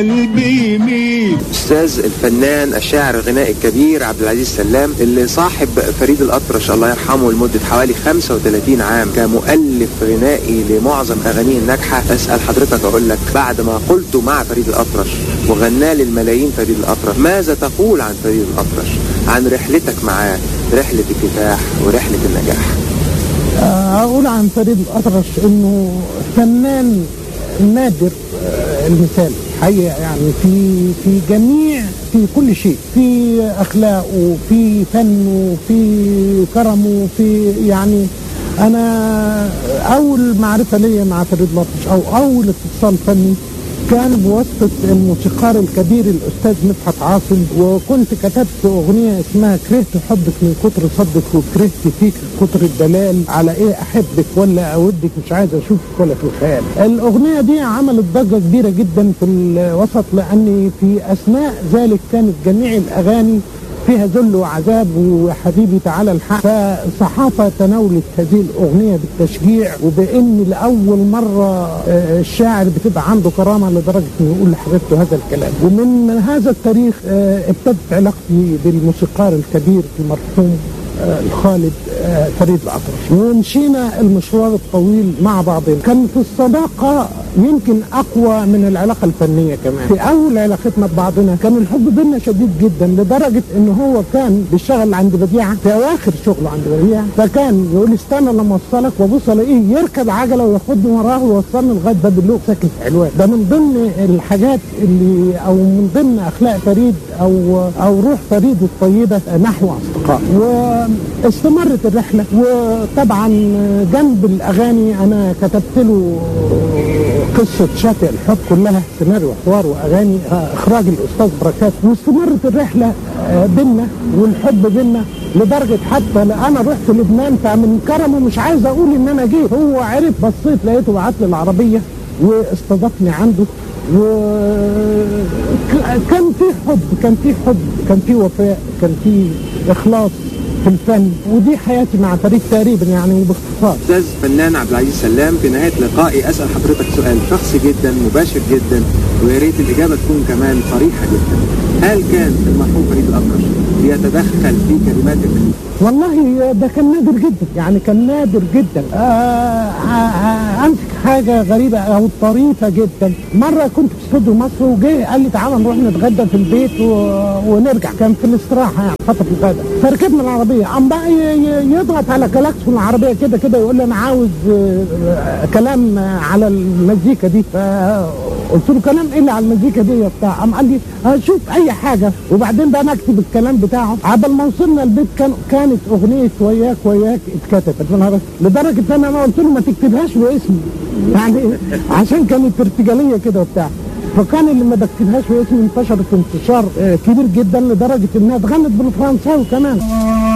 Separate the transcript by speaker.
Speaker 1: قلبي مين
Speaker 2: استاذ الفنان الشاعر الغنائي الكبير عبد العزيز سلام اللي صاحب فريد الاطرش الله يرحمه لمده حوالي 35 عام كمؤلف غنائي لمعظم اغانيه الناجحه اسال حضرتك اقول لك بعد ما قلت مع فريد الاطرش وغنى للملايين فريد الاطرش ماذا تقول عن فريد الاطرش عن رحلتك معاه رحله الكفاح ورحله النجاح
Speaker 3: أقول عن فريد الأطرش إنه فنان نادر آه، المثال حقيقة يعني في في جميع في كل شيء في أخلاقه في فنه في كرمه في يعني أنا أول معرفة ليا مع فريد الأطرش أو أول اتصال فني كان بواسطة الموسيقار الكبير الأستاذ مدحت عاصم وكنت كتبت أغنية اسمها كرهت حبك من كتر صدك وكرهت فيك كتر الدلال على إيه أحبك ولا أودك مش عايز أشوفك ولا في الخيال الأغنية دي عملت ضجة كبيرة جدا في الوسط لأن في أثناء ذلك كانت جميع الأغاني فيها ذل وعذاب وحبيبي تعالى الحق فالصحافة تناولت هذه الأغنية بالتشجيع وبأن لأول مرة آه، الشاعر بتبقى عنده كرامة لدرجة أنه يقول لحبيبته هذا الكلام ومن هذا التاريخ آه، ابتدت علاقتي بالموسيقار الكبير المرحوم آه، الخالد آه، فريد الأطرش ومشينا المشوار الطويل مع بعضنا كان في الصداقة يمكن أقوى من العلاقة الفنية كمان في أول علاقتنا ببعضنا كان الحب بينا شديد جدا لدرجة إن هو كان بيشتغل عند بديعة في أواخر شغله عند بديعة فكان يقول لي استنى لما أوصلك وأبص ألاقيه يركب عجلة وياخدني وراه ويوصلني لغاية باب اللوق ساكن في حلوان ده من ضمن الحاجات اللي أو من ضمن أخلاق فريد أو أو روح فريد الطيبة نحو أصدقاء واستمرت الرحلة وطبعا جنب الأغاني أنا كتبت له قصة شاطئ الحب كلها سيناريو وحوار وأغاني آه، إخراج الأستاذ بركات واستمرت الرحلة آه، بينا والحب بينا لدرجة حتى لا أنا رحت لبنان فمن كرمه مش عايز أقول إن أنا جيت هو عرف بصيت لقيته بعت لي العربية واستضافني عنده وكان في حب كان في حب كان في وفاء كان في إخلاص في الفن ودي حياتي مع فريد تقريبا يعني وباختصار
Speaker 2: استاذ فنان عبد العزيز سلام في نهايه لقائي اسال حضرتك سؤال شخصي جدا مباشر جدا ويا ريت الاجابه تكون كمان صريحه جدا هل كان المرحوم فريد الاطرش بيتدخل في كلماتك
Speaker 3: والله ده كان نادر جدا يعني كان نادر جدا آه آه آه امسك حاجه غريبه او طريفه جدا مره كنت في استوديو مصر وجه قال لي تعالى نروح نتغدى في البيت و... ونرجع كان في الاستراحه يعني فتره الغداء فركبنا العربيه قام بقى ي... ي- يضغط على كلاكسون العربيه كده كده يقول لي انا عاوز آه، آه، كلام آه، على المزيكا دي فقلت له كلام ايه اللي على المزيكا دي يا بتاع قام قال لي هشوف اي حاجه وبعدين بقى نكتب الكلام بتاعه عبال ما وصلنا البيت كان كانت اغنيه وياك وياك اتكتبت من هذا لدرجه ان انا قلت له ما تكتبهاش باسمي يعني عشان كانت ارتجاليه كده وبتاع فكان اللي ما بكتبهاش باسمي انتشرت انتشار آه، كبير جدا لدرجه انها اتغنت بالفرنساوي كمان